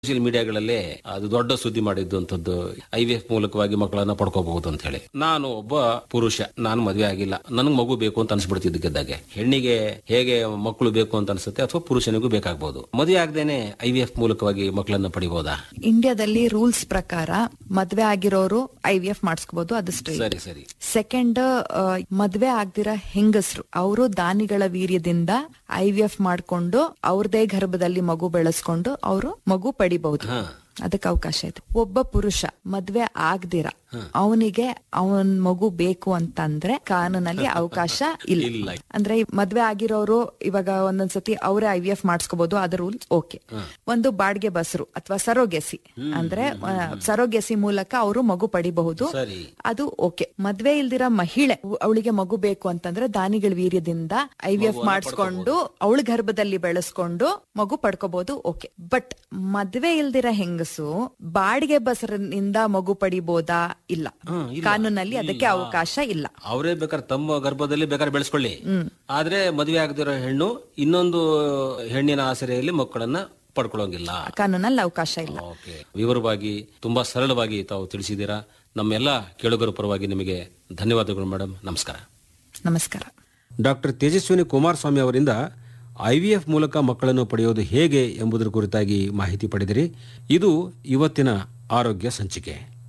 Social ಮೀಡಿಯಾಗಳಲ್ಲೇ ಅದು ದೊಡ್ಡ ಸುದ್ದಿ ಮಾಡಿದ್ದು ಅಂತದ್ದು ಐ ವಿ ಎಫ್ ಮೂಲಕವಾಗಿ ಮಕ್ಕಳನ್ನ ಪಡ್ಕೋಬಹುದು ಅಂತ ಹೇಳಿ ನಾನು ಒಬ್ಬ ಪುರುಷ ನಾನು ಮದುವೆ ಆಗಿಲ್ಲ ನನಗೆ ಮಗು ಬೇಕು ಅಂತ ಅನ್ಸ್ಬಿಡ್ತಿದ್ದಕ್ಕಿದ್ದಾಗೆ ಹೆಣ್ಣಿಗೆ ಹೇಗೆ ಮಕ್ಕಳು ಬೇಕು ಅಂತ ಅನ್ಸುತ್ತೆ ಅಥವಾ ಪುರುಷನಿಗೂ ಬೇಕಾಗಬಹುದು ಮದುವೆ ಆಗದೇನೆ ಐ ವಿ ಎಫ್ ಮೂಲಕವಾಗಿ ಮಕ್ಕಳನ್ನ ಪಡಿಬಹುದಾ ಇಂಡಿಯಾದಲ್ಲಿ ರೂಲ್ಸ್ ಪ್ರಕಾರ ಮದ್ವೆ ಆಗಿರೋರು ಐ ವಿ ಎಫ್ ಮಾಡಿಸ್ಕೋಬಹುದು ಅದು ಸ್ಟ್ರೈಟ್ ಸರಿ ಸರಿ ಸೆಕೆಂಡ್ ಮದ್ವೆ ಆಗ್ದಿರ ಹೆಂಗಸರು ಅವರು ದಾನಿಗಳ ವೀರ್ಯದಿಂದ ಐ ವಿ ಎಫ್ ಮಾಡ್ಕೊಂಡು ಅವ್ರದೇ ಗರ್ಭದಲ್ಲಿ ಮಗು ಬೆಳೆಸ್ಕೊಂಡು ಅವರು ಮಗು ಪಡಿಬಹುದು ಹಾ ಅದಕ್ಕೆ ಅವಕಾಶ ಇದೆ ಒಬ್ಬ ಪುರುಷ ಮದ್ವೆ ಆಗ್ದಿರ ಅವನಿಗೆ ಅವನ್ ಮಗು ಬೇಕು ಅಂತಂದ್ರೆ ಕಾನೂನಲ್ಲಿ ಅವಕಾಶ ಇಲ್ಲ. ಇಲ್ಲ ಅಂದ್ರೆ ಈ ಮದ್ವೆ ಆಗಿರೋರು ಇವಾಗ ಒಂದೊಂದ್ಸತಿ ಅವರೇ ಐ ವಿ ಎಫ್ ಮಾಡಿಸ್ಕೋಬಹುದು ಅದ ರೂಲ್ಸ್ ಓಕೆ ಒಂದು ಬಾಡ್ಗೆ ಬಸರು ಅಥವಾ ಸರೋಗೆಸಿ ಅಂದ್ರೆ ಸರೋಗೆಸಿ ಮೂಲಕ ಅವರು ಮಗು ಪಡಿಬಹುದು ಸರಿ ಅದು ಓಕೆ ಮದ್ವೆ ಇಲ್ದಿರ ಮಹಿಳೆ ಅವಳಿಗೆ ಮಗು ಬೇಕು ಅಂತಂದ್ರೆ ದಾನಿಗಳ ವೀರ್ಯದಿಂದ ಐ ವಿ ಎಫ್ ಮಾಡಿಸ್ಕೊಂಡು ಅವಳ ಗರ್ಭದಲ್ಲಿ ಬೆಳೆಸ್ಕೊಂಡು ಮಗು ಪಡ್ಕೋಬಹುದು ಓಕೆ ಬಟ್ ಮದ್ವೆ ಇಲ್ದಿರ ಹೆಂಗಸು ಬಾಡಿಗೆ ಬಸರಿನಿಂದ ಮಗು ಪಡಿಬೋದಾ ಇಲ್ಲ ಕಾನೂನಲ್ಲಿ ಅದಕ್ಕೆ ಅವಕಾಶ ಇಲ್ಲ ಅವರೇ ಬೇಕಾದ್ರೆ ತಮ್ಮ ಗರ್ಭದಲ್ಲಿ ಬೇಕಾದ್ರೆ ಬೆಳೆಸ್ಕೊಳ್ಳಿ ಆದ್ರೆ ಮದುವೆ ಆಗದಿರೋ ಹೆಣ್ಣು ಇನ್ನೊಂದು ಹೆಣ್ಣಿನ ಆಸರೆಯಲ್ಲಿ ಮಕ್ಕಳನ್ನ ಪಡ್ಕೊಳ್ಳೋಂಗಿಲ್ಲ ಕಾನೂನಲ್ಲಿ ಅವಕಾಶ ಇಲ್ಲ ಓಕೆ ವಿವರವಾಗಿ ತುಂಬಾ ಸರಳವಾಗಿ ತಾವು ತಿಳಿಸಿದ್ದೀರಾ ನಮ್ಮೆಲ್ಲ ಕೇಳುಗರ ಪರವಾಗಿ ನಿಮಗೆ ಧನ್ಯವಾದಗಳು ಮೇಡಮ್ ನಮಸ್ಕಾರ ನಮಸ್ಕಾರ ಡಾಕ್ಟರ್ ತೇಜಸ್ವಿನಿ ಕುಮಾರಸ್ವಾಮಿ ಅವರಿಂದ ಐವಿಎಫ್ ಮೂಲಕ ಮಕ್ಕಳನ್ನು ಪಡೆಯೋದು ಹೇಗೆ ಎಂಬುದರ ಕುರಿತಾಗಿ ಮಾಹಿತಿ ಪಡೆದಿರಿ ಇದು ಇವತ್ತಿನ ಆರೋಗ್ಯ ಸಂಚಿಕೆ